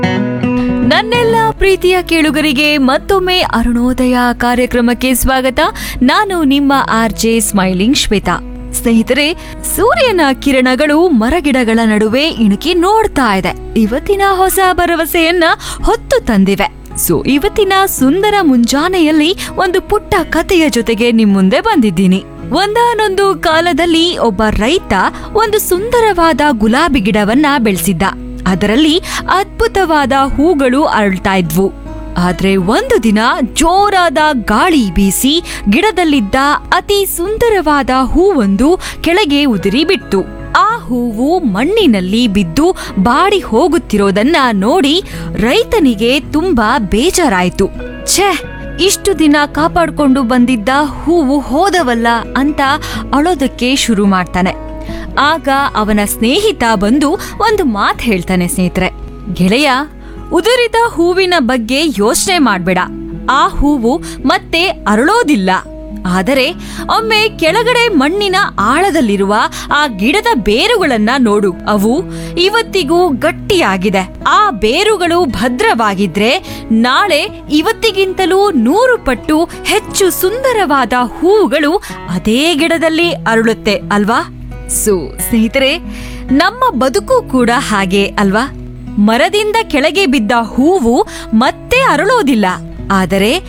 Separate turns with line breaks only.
ನನ್ನೆಲ್ಲ ಪ್ರೀತಿಯ ಕೇಳುಗರಿಗೆ ಮತ್ತೊಮ್ಮೆ ಅರುಣೋದಯ ಕಾರ್ಯಕ್ರಮಕ್ಕೆ ಸ್ವಾಗತ ನಾನು ನಿಮ್ಮ ಆರ್ ಜೆ ಸ್ಮೈಲಿಂಗ್ ಶ್ವೇತಾ ಸ್ನೇಹಿತರೆ ಸೂರ್ಯನ ಕಿರಣಗಳು ಮರಗಿಡಗಳ ನಡುವೆ ಇಣುಕಿ ನೋಡ್ತಾ ಇದೆ ಇವತ್ತಿನ ಹೊಸ ಭರವಸೆಯನ್ನ ಹೊತ್ತು ತಂದಿವೆ ಸೊ ಇವತ್ತಿನ ಸುಂದರ ಮುಂಜಾನೆಯಲ್ಲಿ ಒಂದು ಪುಟ್ಟ ಕಥೆಯ ಜೊತೆಗೆ ನಿಮ್ ಮುಂದೆ ಬಂದಿದ್ದೀನಿ ಒಂದಾನೊಂದು ಕಾಲದಲ್ಲಿ ಒಬ್ಬ ರೈತ ಒಂದು ಸುಂದರವಾದ ಗುಲಾಬಿ ಗಿಡವನ್ನ ಬೆಳೆಸಿದ್ದ ಅದರಲ್ಲಿ ಅದ್ಭುತವಾದ ಹೂಗಳು ಅರಳ್ತಾ ಇದ್ವು ಆದ್ರೆ ಒಂದು ದಿನ ಜೋರಾದ ಗಾಳಿ ಬೀಸಿ ಗಿಡದಲ್ಲಿದ್ದ ಅತಿ ಸುಂದರವಾದ ಹೂವೊಂದು ಕೆಳಗೆ ಉದುರಿ ಬಿಟ್ಟು ಆ ಹೂವು ಮಣ್ಣಿನಲ್ಲಿ ಬಿದ್ದು ಬಾಡಿ ಹೋಗುತ್ತಿರೋದನ್ನ ನೋಡಿ ರೈತನಿಗೆ ತುಂಬಾ ಬೇಜಾರಾಯ್ತು ಛೇ ಇಷ್ಟು ದಿನ ಕಾಪಾಡ್ಕೊಂಡು ಬಂದಿದ್ದ ಹೂವು ಹೋದವಲ್ಲ ಅಂತ ಅಳೋದಕ್ಕೆ ಶುರು ಮಾಡ್ತಾನೆ ಆಗ ಅವನ ಸ್ನೇಹಿತ ಬಂದು ಒಂದು ಮಾತು ಹೇಳ್ತಾನೆ ಸ್ನೇಹಿತರೆ ಗೆಳೆಯ ಉದುರಿದ ಹೂವಿನ ಬಗ್ಗೆ ಯೋಚನೆ ಮಾಡ್ಬೇಡ ಆ ಹೂವು ಮತ್ತೆ ಅರಳೋದಿಲ್ಲ ಆದರೆ ಒಮ್ಮೆ ಕೆಳಗಡೆ ಮಣ್ಣಿನ ಆಳದಲ್ಲಿರುವ ಆ ಗಿಡದ ಬೇರುಗಳನ್ನ ನೋಡು ಅವು ಇವತ್ತಿಗೂ ಗಟ್ಟಿಯಾಗಿದೆ ಆ ಬೇರುಗಳು ಭದ್ರವಾಗಿದ್ರೆ ನಾಳೆ ಇವತ್ತಿಗಿಂತಲೂ ನೂರು ಪಟ್ಟು ಹೆಚ್ಚು ಸುಂದರವಾದ ಹೂವುಗಳು ಅದೇ ಗಿಡದಲ್ಲಿ ಅರಳುತ್ತೆ ಅಲ್ವಾ ಸೊ ಸ್ನೇಹಿತರೆ ನಮ್ಮ ಬದುಕು ಕೂಡ ಹಾಗೆ ಅಲ್ವಾ ಮರದಿಂದ ಕೆಳಗೆ ಬಿದ್ದ ಹೂವು ಮತ್ತೆ ಅರಳೋದಿಲ್ಲ ಆದರೆ